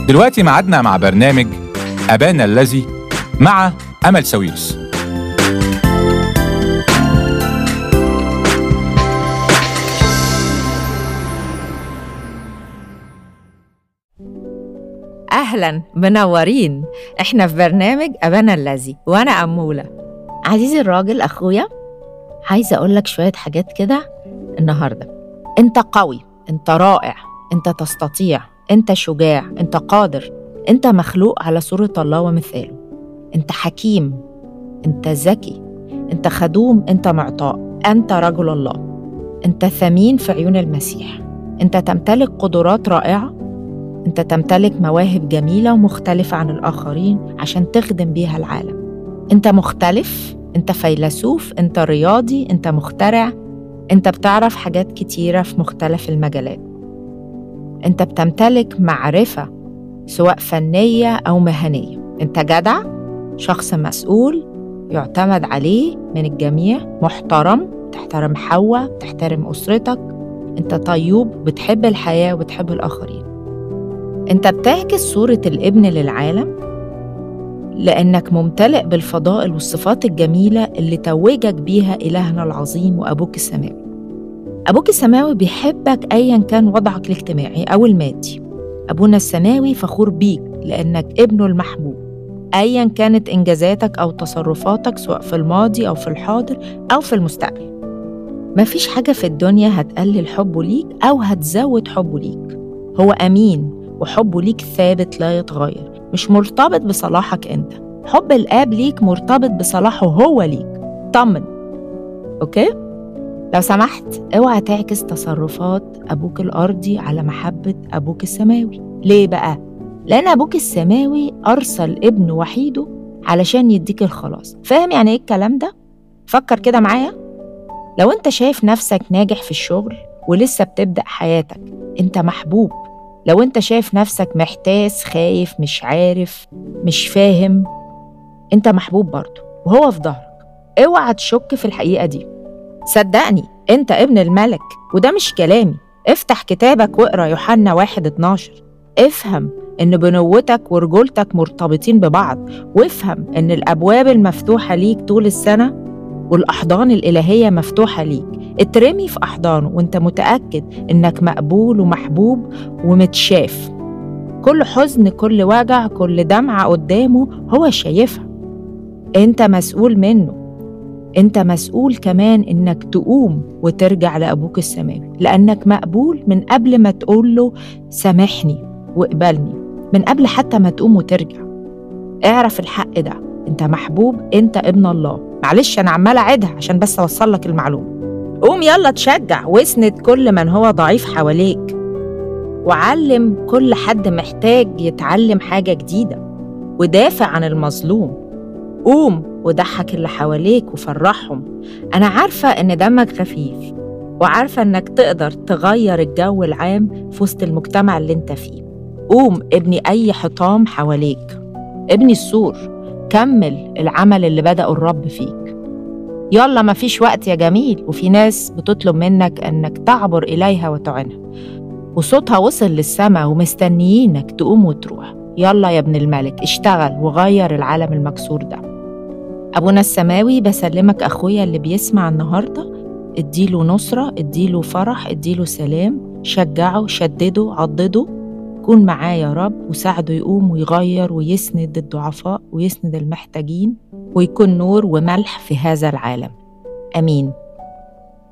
دلوقتي معادنا مع برنامج أبانا الذي مع أمل ساويرس أهلا منورين إحنا في برنامج أبانا الذي وأنا أمولة عزيزي الراجل أخويا عايزة أقول لك شوية حاجات كده النهاردة أنت قوي أنت رائع أنت تستطيع أنت شجاع أنت قادر أنت مخلوق على صورة الله ومثاله أنت حكيم أنت ذكي أنت خدوم أنت معطاء أنت رجل الله أنت ثمين في عيون المسيح أنت تمتلك قدرات رائعة أنت تمتلك مواهب جميلة ومختلفة عن الآخرين عشان تخدم بيها العالم أنت مختلف أنت فيلسوف أنت رياضي أنت مخترع أنت بتعرف حاجات كتيرة في مختلف المجالات أنت بتمتلك معرفة سواء فنية أو مهنية أنت جدع شخص مسؤول يعتمد عليه من الجميع محترم تحترم حواء تحترم أسرتك أنت طيوب بتحب الحياة وبتحب الآخرين أنت بتعكس صورة الابن للعالم لأنك ممتلئ بالفضائل والصفات الجميلة اللي توجك بيها إلهنا العظيم وأبوك السماوي أبوك السماوي بيحبك أيا كان وضعك الاجتماعي أو المادي أبونا السماوي فخور بيك لأنك ابنه المحبوب أيا كانت إنجازاتك أو تصرفاتك سواء في الماضي أو في الحاضر أو في المستقبل مفيش حاجة في الدنيا هتقلل حبه ليك أو هتزود حبه ليك هو أمين وحبه ليك ثابت لا يتغير مش مرتبط بصلاحك أنت حب الآب ليك مرتبط بصلاحه هو ليك طمن أوكي؟ لو سمحت اوعى تعكس تصرفات أبوك الأرضي على محبة أبوك السماوي ليه بقى؟ لأن أبوك السماوي أرسل ابن وحيده علشان يديك الخلاص فاهم يعني إيه الكلام ده؟ فكر كده معايا لو أنت شايف نفسك ناجح في الشغل ولسه بتبدأ حياتك أنت محبوب لو أنت شايف نفسك محتاس خايف مش عارف مش فاهم أنت محبوب برضه وهو في ظهرك اوعى تشك في الحقيقة دي صدقني أنت ابن الملك وده مش كلامي افتح كتابك واقرا يوحنا واحد 12 افهم إن بنوتك ورجولتك مرتبطين ببعض وافهم إن الأبواب المفتوحة ليك طول السنة والأحضان الإلهية مفتوحة ليك اترمي في أحضانه وانت متأكد إنك مقبول ومحبوب ومتشاف كل حزن كل وجع كل دمعة قدامه هو شايفها انت مسؤول منه انت مسؤول كمان انك تقوم وترجع لابوك السماوي لانك مقبول من قبل ما تقول له سامحني واقبلني من قبل حتى ما تقوم وترجع اعرف الحق ده انت محبوب انت ابن الله معلش انا عماله اعيدها عشان بس اوصل لك المعلومه قوم يلا تشجع واسند كل من هو ضعيف حواليك وعلم كل حد محتاج يتعلم حاجه جديده ودافع عن المظلوم قوم وضحك اللي حواليك وفرحهم أنا عارفة إن دمك خفيف وعارفة إنك تقدر تغير الجو العام في وسط المجتمع اللي أنت فيه قوم ابني أي حطام حواليك ابني السور كمل العمل اللي بدأه الرب فيك يلا مفيش وقت يا جميل وفي ناس بتطلب منك إنك تعبر إليها وتعنها وصوتها وصل للسما ومستنيينك تقوم وتروح يلا يا ابن الملك اشتغل وغير العالم المكسور ده أبونا السماوي بسلمك أخويا اللي بيسمع النهاردة اديله نصرة اديله فرح اديله سلام شجعه شدده عضده كون معاه يا رب وساعده يقوم ويغير ويسند الضعفاء ويسند المحتاجين ويكون نور وملح في هذا العالم امين